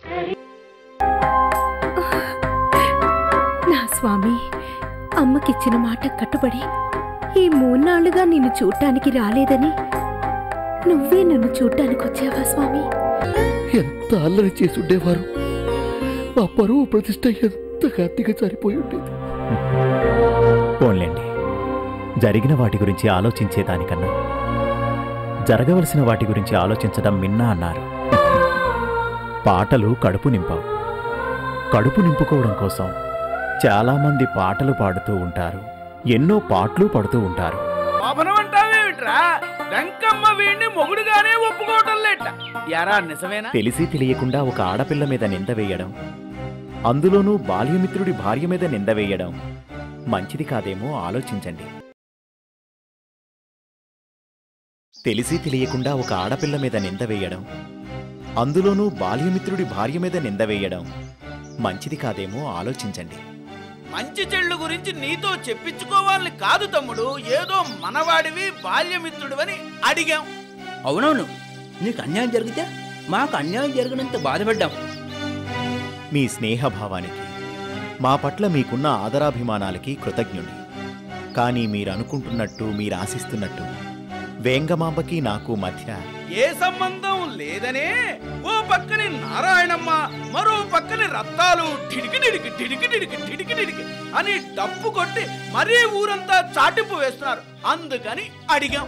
నా స్వామి అమ్మకిచ్చిన మాట కట్టుబడి ఈ మూన్నాళ్లుగా నిన్ను చూడటానికి రాలేదని నువ్వే నన్ను చూడటానికి వచ్చావా స్వామి ఎంత అల్లరి చేసి ఉండేవారు మా పరువు ప్రతిష్ట ఎంత గట్టిగా సరిపోయి ఉండేది పోన్లేండి జరిగిన వాటి గురించి ఆలోచించేదానికన్నా జరగవలసిన వాటి గురించి ఆలోచించడం మిన్నా అన్నారు పాటలు కడుపు నింపవు కడుపు నింపుకోవడం కోసం చాలామంది పాటలు పాడుతూ ఉంటారు ఎన్నో పాటలు పడుతూ ఉంటారు పాపనం అంటావేమిట్రా వెంకమ్మ వీడిని మొగుడుగానే ఒప్పుకోవటం లేట యారా నిజమేనా తెలిసి తెలియకుండా ఒక ఆడపిల్ల మీద నింద వేయడం అందులోనూ బాల్యమిత్రుడి భార్య మీద నింద వేయడం మంచిది కాదేమో ఆలోచించండి తెలిసి తెలియకుండా ఒక ఆడపిల్ల మీద నింద వేయడం అందులోనూ బాల్యమిత్రుడి భార్య మీద నింద వేయడం మంచిది కాదేమో ఆలోచించండి మంచి చెళ్ళు గురించి నీతో చెప్పించుకోవాలని కాదు తమ్ముడు ఏదో మనవాడివి బాల్యమిత్రుడివని అడిగాం అవునవును నీకు అన్యాయం జరిగితే మాకు అన్యాయం జరిగినంత బాధపడ్డాం మీ స్నేహభావానికి మా పట్ల మీకున్న ఆదరాభిమానాలకి కృతజ్ఞుడి కానీ మీరనుకుంటున్నట్టు మీరాశిస్తున్నట్టు వేంగమాంబకి నాకు మధ్య ఏ సంబంధం లేదనే ఓ పక్కని నారాయణమ్మ మరో పక్కని రత్తాలు టిడికి డిడికి టిడికి డిడికి టిడికి డిడికి అని డప్పు కొట్టి మరీ ఊరంతా చాటింపు వేస్తున్నారు అందుకని అడిగాం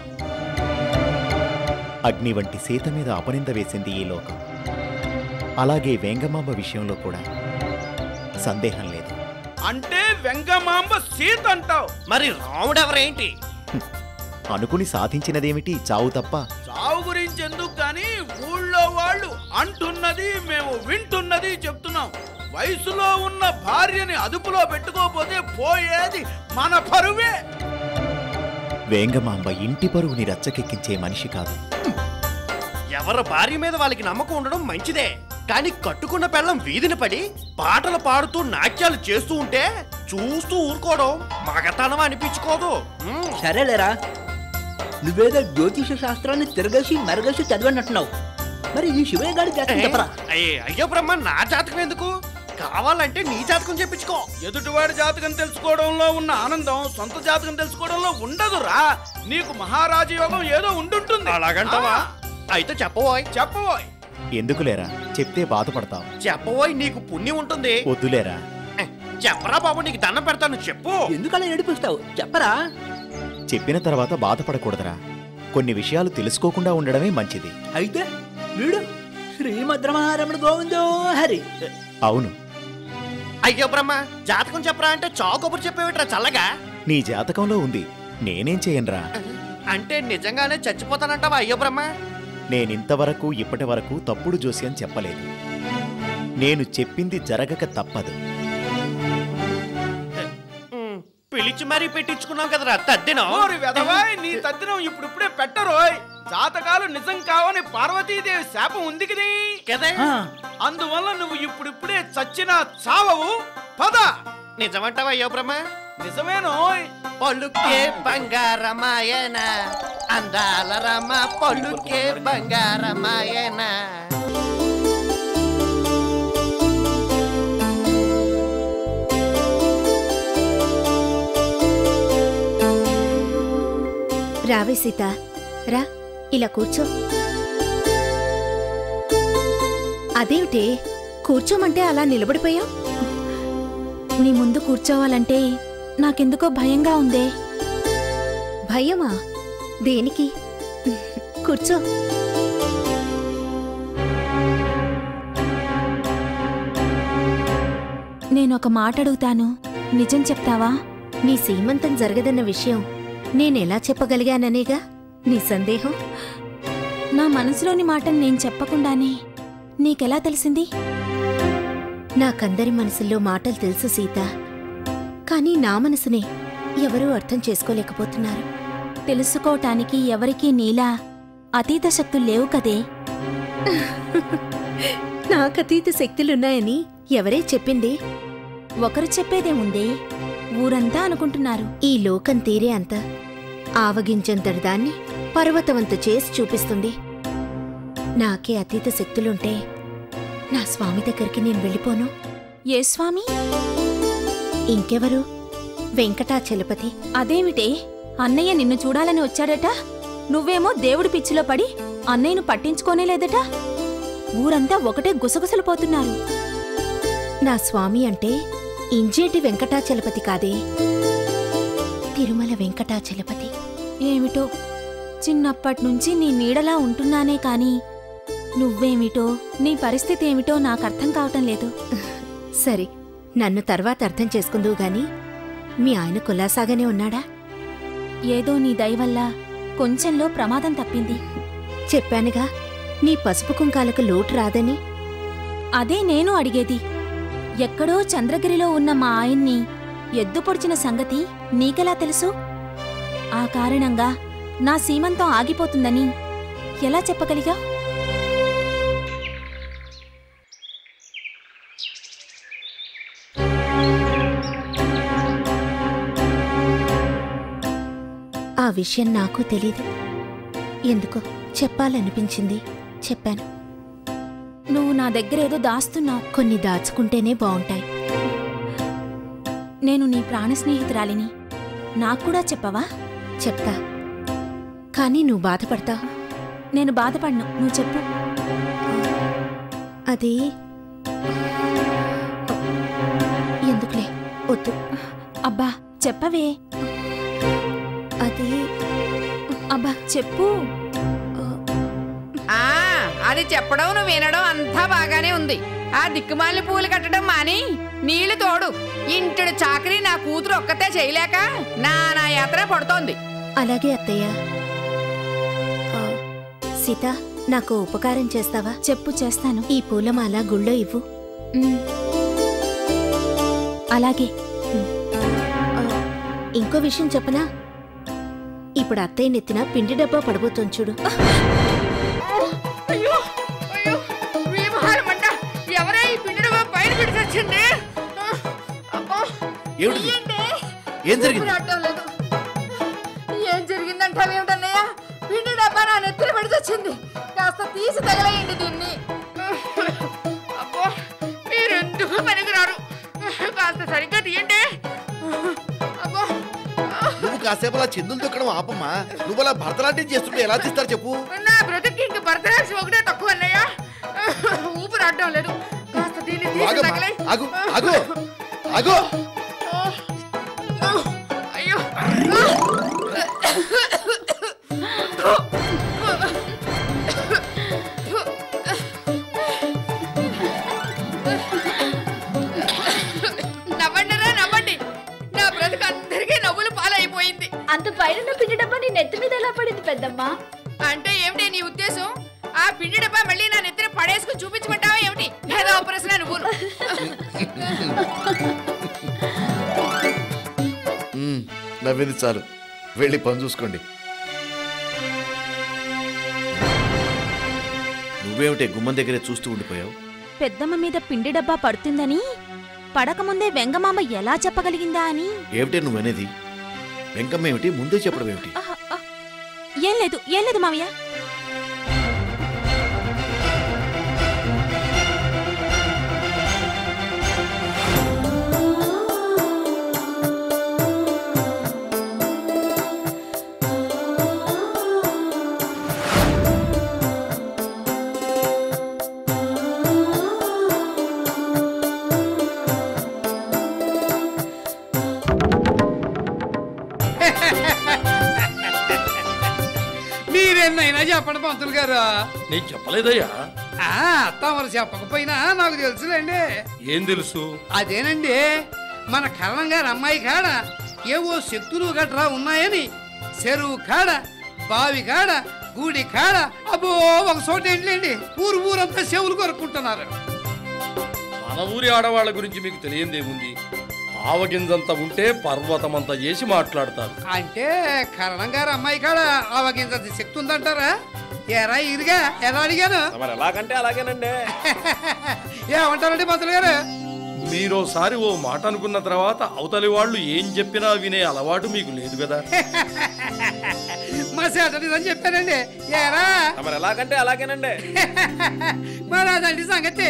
అగ్ని వంటి సీత మీద అపనింద వేసింది ఈ లోకం అలాగే వేంగమాంబ విషయంలో కూడా సందేహం లేదు అంటే వెంగమాంబ సీత అంటావు మరి రాముడెవరేంటి అనుకుని సాధించినదేమిటి చావు తప్ప చావు గురించి ఎందుకు కానీ ఊళ్ళో వాళ్ళు అంటున్నది మేము వింటున్నది చెప్తున్నాం వయసులో ఉన్న భార్యని అదుపులో పెట్టుకోకపోతే పోయేది మన పరువే వేంగమాంబ ఇంటి పరువుని రచ్చకెక్కించే మనిషి కాదు ఎవరి భార్య మీద వాళ్ళకి నమ్మకం ఉండడం మంచిదే కానీ కట్టుకున్న పెళ్ళం వీధిని పడి పాటలు పాడుతూ నాట్యాలు చేస్తూ ఉంటే చూస్తూ ఊరుకోవడం మగతనం అనిపించుకోదు మ్మ్. సరేలేరా నువ్వేదో జ్యోతిష శాస్త్రాన్ని తిరగేసి మరగేసి చదివన్నట్టున్నావు మరి ఈ శివయ్య గారి జాతకం చెప్పరా అయ్యే, అయ్యో బ్రహ్మ నా జాతకం ఎందుకు కావాలంటే నీ జాతకం చెప్పించుకో ఎదుటివాడి జాతకం తెలుసుకోవడంలో ఉన్న ఆనందం సొంత జాతకం తెలుసుకోవడంలో ఉండదురా నీకు మహారాజ యోగం ఏదో ఉండుంటుంది అలాగంటావా ఆ, అయితే చెప్పబోయ్ చెప్పబోయ్ ఎందుకులేరా చెప్తే బాధపడతావు చెప్పబోయ్ నీకు పుణ్యం ఉంటుంది వద్దులేరా ఏ, చెప్పరా బాబు నీకు దండం పెడతాను చెప్పు ఎందుకలా ఏడిపిస్తావు చెప్పరా చెప్పిన తర్వాత బాధపడకూడదురా కొన్ని విషయాలు తెలుసుకోకుండా ఉండడమే మంచిది అయితే వీడు శ్రీమద్రమహారమణ గోవిందో హరి అవును అయ్యో బ్రహ్మ జాతకం చెప్పరా అంటే చావుకబురు చెప్పేవిట్రా చల్లగా నీ జాతకంలో ఉంది నేనేం చేయనురా అంటే నిజంగానే చచ్చిపోతానంటావా అయ్యో బ్రహ్మ నేనింతవరకు ఇప్పటి వరకు తప్పుడు జోస్యం చెప్పలేదు నేను చెప్పింది జరగక తప్పదు మ్మ్. పిలిచి మరీ పెట్టించుకున్నాం కదరా తద్దినం ఓరి వెధవాయ్ నీ తద్దినం ఇప్పుడిప్పుడే పెట్టరోయ్ జాతకాలు నిజం కావని పార్వతీదేవి శాపం ఉంది కదీ కదే ఆ, అందువల్ల నువ్వు ఇప్పుడిప్పుడే చచ్చినా చావవు పద నిజమంటావా అయ్యో బ్రహ్మ నిజమేనోయ్ పలుకే బంగారమాయన అందాల రమ పలుకే బంగారమాయన రావే సీత రా ఇలా కూర్చో అదేమిటే కూర్చోమంటే అలా నిలబడిపోయావు నీ ముందు కూర్చోవాలంటే నాకెందుకో భయంగా ఉందే భయమా దేనికి కూర్చో నేనొక మాట అడుగుతాను నిజం చెప్తావా నీ సీమంతం జరగదన్న విషయం నేనెలా చెప్పగలిగాననేగా నీ సందేహం నా మనసులోని మాటను నేను చెప్పకుండానే నీకెలా తెలిసింది నాకందరి మనసుల్లో మాటలు తెలుసు సీత కానీ నా మనసునే ఎవరూ అర్థం చేసుకోలేకపోతున్నారు తెలుసుకోవటానికి ఎవరికీ నీలా అతీత శక్తులు లేవు కదే నాకతీత శక్తులున్నాయని ఎవరే చెప్పింది ఒకరు చెప్పేదేముంది ఊరంతా అనుకుంటున్నారు ఈ లోకం తీరే అంత ఆవగించంతటి దాన్ని పర్వతవంత చేసి చూపిస్తుంది నాకే అతీత శక్తులుంటే నా స్వామి దగ్గరికి నేను వెళ్ళిపోను ఏ స్వామి ఇంకెవరు వెంకటాచలపతి అదేమిటే అన్నయ్య నిన్ను చూడాలని వచ్చాడట నువ్వేమో దేవుడి పిచ్చిలో పడి అన్నయ్యను పట్టించుకోనే లేదట ఊరంతా ఒకటే గుసగుసలు పోతున్నారు నా స్వామి అంటే ఇంజేటి వెంకటాచలపతి కాదే తిరుమల వెంకటాచలపతి ఏమిటో చిన్నప్పట్నుంచి నీ నీడలా ఉంటున్నానే కాని నువ్వేమిటో నీ పరిస్థితి ఏమిటో నాకర్థం కావటం లేదు సరే నన్ను తర్వాత అర్థం చేసుకుందువు గాని మీ ఆయన కులాసాగానే ఉన్నాడా ఏదో నీ దయవల్ల కొంచెంలో ప్రమాదం తప్పింది చెప్పానుగా నీ పసుపు కుంకాలకు లోటు రాదని అదే నేను అడిగేది ఎక్కడో చంద్రగిరిలో ఉన్న మా ఆయన్ని ఎద్దు పొడిచిన సంగతి నీకెలా తెలుసు ఆ కారణంగా నా సీమంతం ఆగిపోతుందని ఎలా చెప్పగలిగా ఆ విషయం నాకు తెలీదు ఎందుకో చెప్పాలనిపించింది చెప్పాను నువ్వు నా దగ్గరేదో దాస్తున్నావు కొన్ని దాచుకుంటేనే బావుంటాయి నేను నీ ప్రాణ స్నేహితురాలిని నాకు కూడా చెప్పవా చెప్తా కానీ నువ్వు బాధపడతావు నేను బాధపడ్ను నువ్వు చెప్పు అది ఎందుకులే వద్దు అబ్బా చెప్పవే అది అబ్బా చెప్పు ఆ అది చెప్పడం నువ్వు వినడం అంతా బాగానే ఉంది ఆ దిక్కుమాలి పూలు కట్టడం మాని నీళ్లు తోడు ఇంటిడు చాకరీ నా కూతురు ఒక్కతే చేయలేక నా నా యాత్ర పడుతోంది అలాగే అత్తయ్య ఆ, సీత నాకు ఉపకారం చేస్తావా చెప్పు చేస్తాను ఈ పూలమాల గుళ్ళో ఇవ్వు ఉమ్. అలాగే ఆ, ఇంకో విషయం చెప్పనా ఇప్పుడు అత్తయ్య నెత్తిన పిండి డబ్బా పడబోతోంది చూడు అయ్యో అయ్యో వీమహారమంట ఎవరే ఈ పిండి పైన పెట్టి వచ్చింది అబ్బా ఏమిటిది? ఏంటి? ఏం జరిగింది? ఊపిరి ఆడటం లేదు. ఏం జరిగిందంటావేమిటన్నయ్య పిండి డబ్బా నా నెత్తిన పెడితే వచ్చింది కాస్త తీసి తగలేయండి దీన్ని అబ్బో మీరెందుకు పనికిరారు కాస్త సరిగ్గా తీయండి అబ్బో నువ్వు కాసేపు అలా చిందులు తొక్కడం ఆపమ్మా నువ్వు అలా భరతనాట్యం చేస్తుంటే ఎలా తీస్తారు చెప్పు నా బ్రతుక్కి ఇంక భరతనాట్యం ఒకటే తక్కువ అన్నయ్య ఊపిరి ఆడటం లేదు కాస్త దీన్ని నువ్వు తీసి ఆగమ్మా. తగలే ఆగు ఆగు ఆగు అయ్యో నవ్వండిరా నవ్వండి నా బ్రతుకు అందరికీ నవ్వులు పాలైపోయింది అంత పైన పిండి డబ్బా నీ నెత్తి మీద ఎలా పడింది పెద్దమ్మా అంటే ఏమిటి నీ ఉద్దేశం ఆ పిండి డబ్బా మళ్ళీ నా నెత్తిన పడేసుకుని చూపించమంటావా ఏమిటి ఏదో ప్రశ్న నువ్వు మ్మ్, నవ్వింది చాలు వెళ్ళి పని చూసుకోండి నువ్వేమిటే గుమ్మం దగ్గరే చూస్తూ ఉండిపోయావు పెద్దమ్మ మీద పిండి డబ్బా పడుతుందని పడకముందే వెంగమామ ఎలా చెప్పగలిగిందా అని ఏమిటే నువ్వనేది వెంకమ్మ ఏమిటి ముందే చెప్పడం ఏమిటి ఆహ్, ఆహ్. ఏం లేదు ఏం లేదు మావయ్య మీరెన్నైనా చెప్పండి పంతులు గారు నేను చెప్పలేదయ్యా ఆ, తమరు చెప్పకపోయినా నాకు తెలుసులేండి ఏం తెలుసు అదేనండి మన కరణం గారి అమ్మాయి కాడ ఏవో శక్తులు గట్రా ఉన్నాయని చెరువు కాడ బావి కాడ గుడి కాడ అబ్బో ఒక చోట ఏంటిలేండి ఊరు ఊరంతా చెవులు కొరుక్కుంటున్నారు మన ఊరి ఆడవాళ్ళ గురించి మీకు తెలియందేముంది ఆవగింజంత ఉంటే పర్వతమంతా చేసి మాట్లాడతారు అంటే కరణం గారి అమ్మాయి కాడ అవగించ శక్తి ఉందంటారా ఎరా ఇదిగా ఎలా అడిగాను మరి ఎలాగంటే అలాగేనండి ఏమంటారండి పంతులు గారు మీరోసారి ఓ మాట అనుకున్న తర్వాత అవతలి వాళ్ళు ఏం చెప్పినా వినే అలవాటు మీకు లేదు కదా మా సేటది అని చెప్పానండి ఏరా మరి ఎలాగంటే అలాగేనండి మరి అదండి సంగతి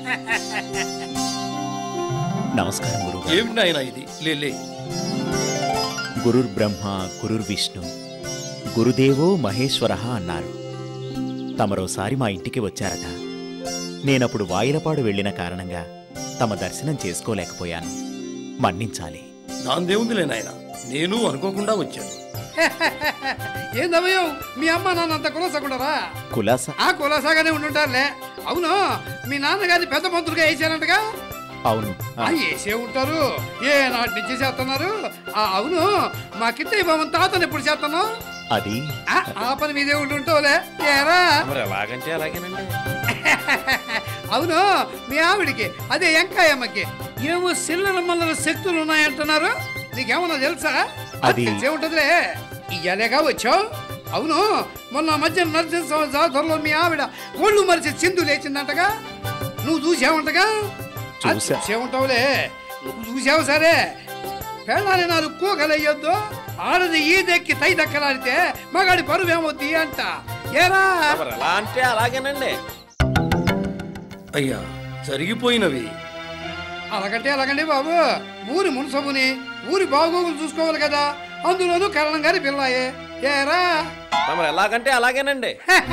నమస్కారం గురువు ఏమిటి నాయనా ఇది లేలే గురుర్ బ్రహ్మ గురుర్ విష్ణు గురుదేవో మహేశ్వర అన్నారు తమరోసారి మా ఇంటికి వచ్చారట నేనప్పుడు వాయిలపాడు వెళ్ళిన కారణంగా తమ దర్శనం చేసుకోలేకపోయాను మన్నించాలి నాందేముందిలే నాయన నేను అనుకోకుండా వచ్చాను ఏందమ్మయ్యో మీ అమ్మ నాన్న అంత కులసకుండరా కులాస ఆ కులాసాగానే ఉండుంటారులే అవును మీ నాన్నగారిని పెద్ద మంత్రులుగా వేసారంటగా అవును ఆ వేసే ఉంటారు ఏ నాటి నుంచి చేస్తున్నారు ఆ అవును మా కిట్టయ్య బాబు తాతను ఎప్పుడు చేస్తున్నావు అది ఆ, ఆ పని మీదే ఉంటుంటావులే ఏరా మరి ఎలాగంటే అలాగేనండి అవును మీ ఆవిడికి అదే ఎంకాయమ్మకి ఏమో సిల్లల మల్లల శక్తులు ఉన్నాయంటున్నారు నీకేమన్నా తెలుసా అది- తెలిసే ఉంటుందిలే ఇయ్యాలేగా వచ్చావు అవును మొన్న మధ్య నరసింహ జాతరలో మీ ఆవిడ ఒళ్ళు మరిచి చిందు లేచిందంటగా నువ్వు చూసావంటగా అది చూసా. చూసే ఉంటావులే నువ్వు చూసావు సరే పెళ్ళాలి నాలుగు కూకలయ్యొద్దు ఆడది ఈ దెక్కి తై దక్కలాడితే మగాడి పరువు ఏమవుద్ది అంట ఏరా మరి ఎలా అంటే అలాగేనండి అయ్యా జరిగిపోయినవి అలాగంటే అలాగండి బాబు ఊరి మున్సబుని ఊరి బాగోగులు చూసుకోవాలి కదా అందులోనూ కరణం గారి పిల్లాయే ఏరా మరి ఎలాగంటే అలాగేనండి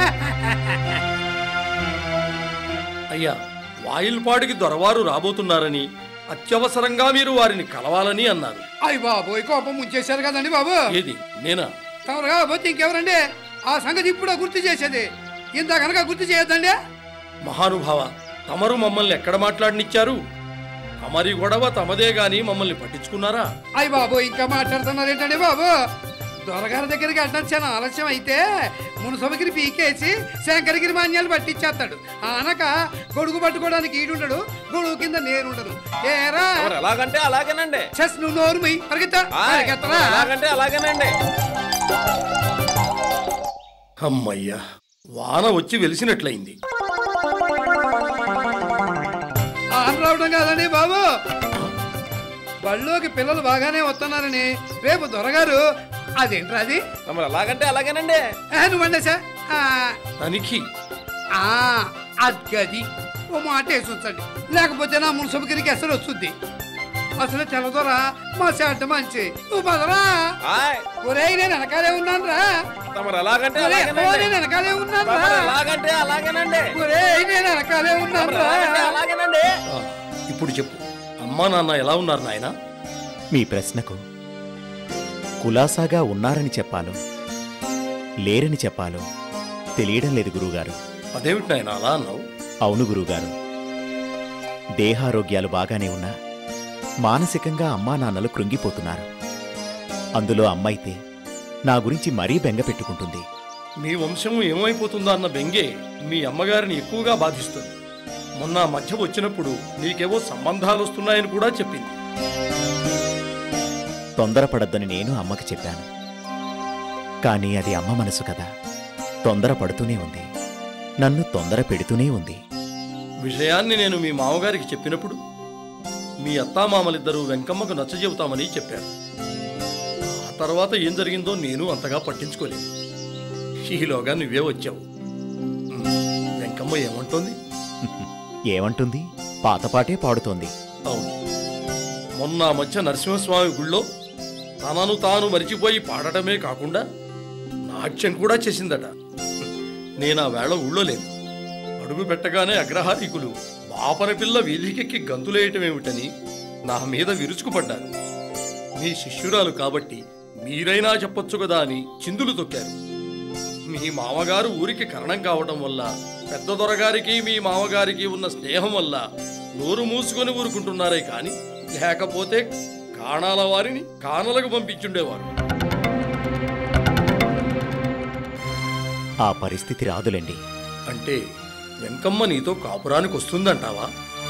అయ్యా వాయిల్పాడుకి దొరవారు రాబోతున్నారని అత్యవసరంగా మీరు వారిని కలవాలని అన్నారు అయ్య బాబోయ్ కోపం ముంచేశారు కదండి బాబు ఏది నేనా తమరు కాకపోతే ఇంకెవరండి ఆ సంగతి ఇప్పుడు గుర్తు చేసేది ఇంత కనుక గుర్తు చేయొద్దండి మహానుభావ తమరు మమ్మల్ని ఎక్కడ మాట్లాడనిచ్చారు తమరి గొడవ తమదే గాని మమ్మల్ని పట్టించుకున్నారా అయ్య బాబు ఇంకా మాట్లాడుతున్నారు ఏంటండి బాబు దొరగారి దగ్గరికి వెళ్ళడం చాలా ఆలస్యం అయితే మునసభగిరి పీకేసి శంకరగిరి మాన్యాలు పట్టించేస్తాడు ఆ అనక గొడుగు పట్టుకోవడానికి ఈడుండడు గొడుగు కింద నేరుండదు ఏరా మరి ఎలాగంటే అలాగేనండి చెస్ నువ్వు నోరు మొయ్యి పరిగెత్తా ఆయ్, పరిగెత్తరా మరి ఎలాగంటే అలాగేనండి అమ్మయ్యా వాన వచ్చి వెలిసినట్లయింది ఆన రావడం కాదండి బాబు బళ్ళోకి పిల్లలు బాగానే వస్తున్నారని రేపు దొరగారు అదేంట్రా అది మరి ఎలాగంటే అలాగేనండి ఏ, నువ్వు వండేసా తనిఖీ అది ఓ మాట వేసి ఉంచండి లేకపోతే నా మున్సబుకిరికి అసలు వస్తుంది అసలు తెల్లదొర మా శాంత మంచి నువ్వు పదరా ఆయ్, ఒరేయ్ నేను వెనకాలే ఉన్నాను రా మరి ఎలాగంటే ఒరేయ్, ఓ, అలాగేనండి నేను వెనకాలే ఉన్నాను రా మరి ఎలాగంటే అలాగేనండి ఒరేయ్ నేను వెనకాలే ఉన్నాను మరి ఎలాగంటే రా అలాగేనండి ఆ, ఇప్పుడు చెప్పు అమ్మా నాన్న ఎలా ఉన్నారు నాయనా మీ ప్రశ్నకు కులాసాగా ఉన్నారని చెప్పాలో లేరని చెప్పాలో తెలియడం లేదు గురువుగారు అదేమిటి నాయన అలా అన్నావు అవును గురువుగారు దేహారోగ్యాలు బాగానే ఉన్నా మానసికంగా అమ్మా నాన్నలు కృంగిపోతున్నారు అందులో అమ్మైతే నా గురించి మరీ బెంగ పెట్టుకుంటుంది మీ వంశం ఏమైపోతుందో అన్న బెంగే మీ అమ్మగారిని ఎక్కువగా బాధిస్తుంది మొన్న ఆ మధ్య వచ్చినప్పుడు నీకేవో సంబంధాలు వస్తున్నాయని కూడా చెప్పింది తొందరపడద్దని నేను అమ్మకి చెప్పాను కానీ అది అమ్మ మనసు కదా తొందరపడుతూనే ఉంది నన్ను తొందర పెడుతూనే ఉంది విషయాన్ని నేను మీ మామగారికి చెప్పినప్పుడు మీ అత్తామామలిద్దరూ వెంకమ్మకు నచ్చజెబుతామని చెప్పారు ఆ తర్వాత ఏం జరిగిందో నేను అంతగా పట్టించుకోలేదు ఈలోగా నువ్వే వచ్చావు ఉమ్, వెంకమ్మ ఏమంటోంది ఏమంటుంది పాతపాటే పాడుతోంది అవును మొన్న ఆ మధ్య నరసింహస్వామి గుళ్ళో తనను తాను మరిచిపోయి పాడటమే కాకుండా నాట్యం కూడా చేసిందట నేను ఆ వేళ ఊళ్ళో లేను అడుగు పెట్టగానే అగ్రహారీకులు బాపన పిల్ల వీధికెక్కి గంతులేయటమేమిటని నా మీద విరుచుకుపడ్డారు మీ శిష్యురాలు కాబట్టి మీరైనా చెప్పొచ్చు కదా అని చిందులు తొక్కారు మీ మామగారు ఊరికి కరణం కావటం వల్ల పెద్ద దొరగారికి మీ మామగారికి ఉన్న స్నేహం వల్ల నోరు మూసుకొని ఊరుకుంటున్నారే కాని లేకపోతే కాణాల వారిని కానలకు పంపించుండేవారు ఆ పరిస్థితి రాదులేండి అంటే వెంకమ్మ నీతో కాపురానికి వస్తుందంటావా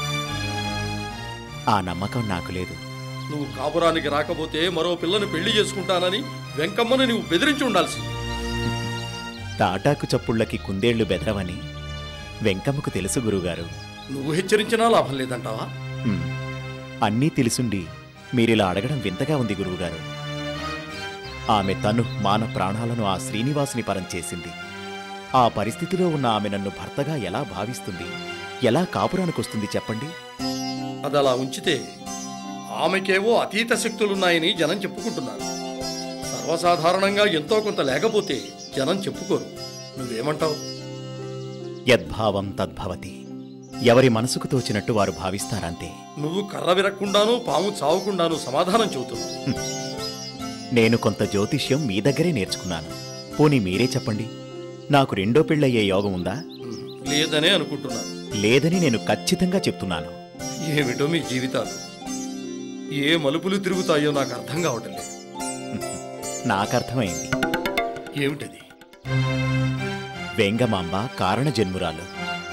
ఆ నమ్మకం నాకు లేదు నువ్వు కాపురానికి రాకపోతే మరో పిల్లను పెళ్లి చేసుకుంటానని వెంకమ్మను నువ్వు బెదిరించి ఉండాల్సింది తాటాకు చప్పుళ్ళకి కుందేళ్లు బెదరవని వెంకమ్మకు తెలుసు గురుగారు నువ్వు హెచ్చరించినా లాభం లేదంటావా అన్నీ తెలుసుండి మీరిలా అడగడం వింతగా ఉంది గురువుగారు ఆమె తను మాన ప్రాణాలను ఆ శ్రీనివాసుని పరం చేసింది ఆ పరిస్థితిలో ఉన్న ఆమె నన్ను భర్తగా ఎలా భావిస్తుంది ఎలా కాపురానికొస్తుంది చెప్పండి అది అలా ఉంచితే ఆమెకేవో అతీత శక్తులున్నాయని జనం చెప్పుకుంటున్నారు సర్వసాధారణంగా ఎంతో కొంత లేకపోతే జనం చెప్పుకోరు నువ్వేమంటావు యద్భావం తద్భవతి ఎవరి మనసుకు తోచినట్టు వారు భావిస్తారంతే నువ్వు కర్ర విరక్కుండాను పాము చావకుండాను సమాధానం చెబుతున్నావు నేను కొంత జ్యోతిష్యం మీ దగ్గరే నేర్చుకున్నాను పోనీ మీరే చెప్పండి నాకు రెండో పెళ్ళయ్యే యోగం ఉందా లేదనే అనుకుంటున్నాను లేదని నేను ఖచ్చితంగా చెప్తున్నాను ఏమిటో మీ జీవితాలు ఏ మలుపులు తిరుగుతాయో నాకు అర్థం కావటం లేదు నాకర్థమైంది ఏమిటది వెంగమాంబ కారణ జన్మురాలు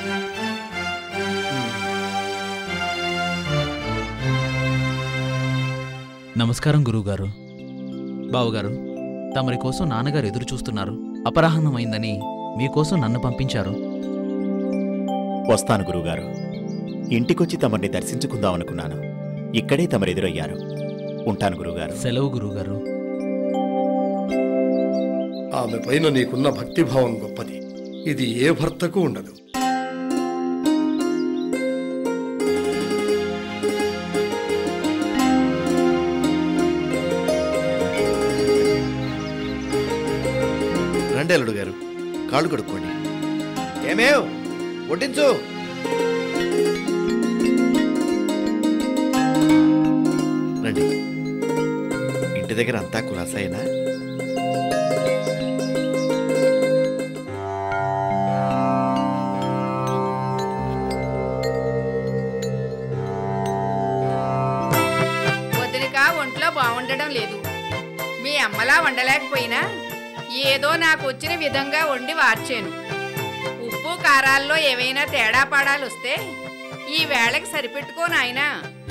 నమస్కారం గురువుగారు బావగారు తమరి కోసం నాన్నగారు ఎదురు చూస్తున్నారు అపరాహ్నం అయిందని మీకోసం నన్ను పంపించారు వస్తాను గురువుగారు ఇంటికొచ్చి తమర్ని దర్శించుకుందామనుకున్నాను ఇక్కడే తమరెదురయ్యారు ఉంటాను గురువుగారు సెలవు గురువుగారు ఆమె పైన నీకున్న భక్తిభావం గొప్పది ఇది ఏ భర్తకు ఉండదు రండి అల్లుడు గారు కాళ్ళు కడుక్కోండి ఏమేవ్ వడ్డించు రండి ఇంటి దగ్గర అంతా కులాసాయేనా వదిలిక ఒంట్లో బాగుండడం లేదు మీ అమ్మలా వండలేకపోయినా ఏదో నాకు వచ్చిన విధంగా వండి వార్చాను ఉప్పు కారాల్లో ఏవైనా తేడా పాడాలు వస్తే ఈ వేళకి సరిపెట్టుకో నాయనా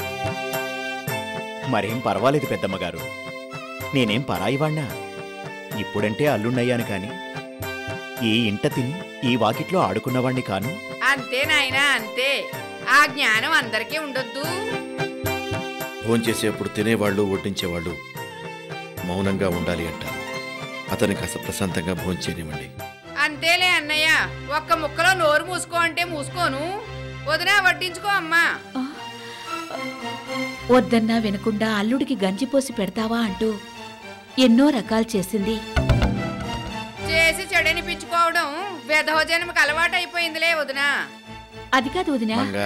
మరేం పర్వాలేదు పెద్దమ్మగారు నేనేం పరాయివాణ్ణా ఇప్పుడంటే అల్లుణ్ణయ్యాను కాని ఈ ఇంట తిని ఈ వాకిట్లో ఆడుకున్నవాణ్ణి కాను అంతే నాయనా అంతే ఆ జ్ఞానం అందరికీ ఉండొద్దు భోంచేసేప్పుడు తినేవాళ్ళు వడ్డించేవాళ్ళు మౌనంగా ఉండాలి అంటారు అతని కాస్త ప్రశాంతంగా భోంచేనివ్వండి అంతేలే అన్నయ్య ఒక్క ముక్కలో నోరు మూసుకో అంటే మూసుకోను వదినా వడ్డించుకో అమ్మా వద్దన్నా వినకుండా అల్లుడికి గంజిపోసి పెడతావా అంటూ ఎన్నో రకాలు చేసింది చేసి చెడనిపించుకోవడం వెధవ జన్మకు అలవాటైపోయిందిలే వదినా అది కాదు వదినా మంగా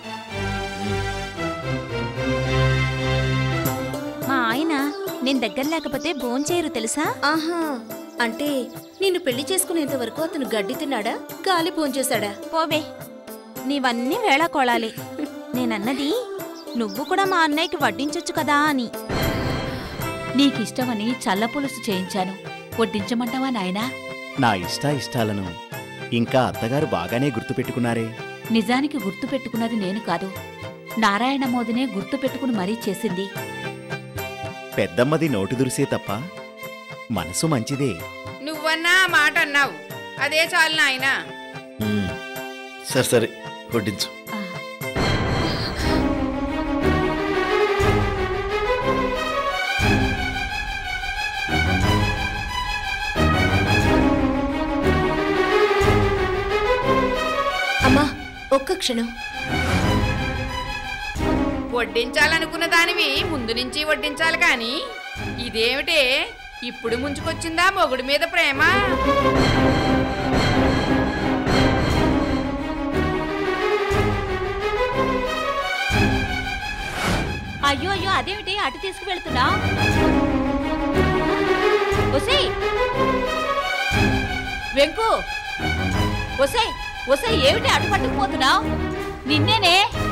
మా ఆయన నేను దగ్గర లేకపోతే భోంచేయరు తెలుసా ఆహా అంటే నిన్ను పెళ్లి చేసుకునేంత వరకు అతను గడ్డి తిన్నాడా గాలి భోంచేశాడా పోవే నీవన్నీ వేళాకోళాలే నేనన్నది నువ్వు కూడా మా అన్నయ్యకి వడ్డించొచ్చు కదా అని నీకిష్టమని చల్ల పులుసు చేయించాను వడ్డించమంటావా నాయనా నా ఇష్ట ఇష్టాలను ఇంకా అత్తగారు బాగానే గుర్తుపెట్టుకున్నారే నిజానికి గుర్తు పెట్టుకున్నది నేను కాదు నారాయణ మోదినే గుర్తు పెట్టుకుని మరీ చేసింది పెద్దమ్మది నోటు దురిసే తప్ప మనసు మంచిదే నువ్వన్నా ఆ మాట అన్నావు అదే చాలు నాయనా మ్మ్. సరే సరే వడ్డించు అమ్మా ఒక్క క్షణం వడ్డించాలనుకున్న దానివి ముందు నుంచి వడ్డించాలి కానీ ఇదేమిటే ఇప్పుడు ముంచుకొచ్చిందా మొగుడి మీద ప్రేమ అయ్యో అయ్యో అదేమిటి అటు తీసుకువెళ్తున్నా ఒసే వెంకు ఒసే ఒసే ఏమిటి అటు పట్టుకుపోతున్నావు నిన్నేనే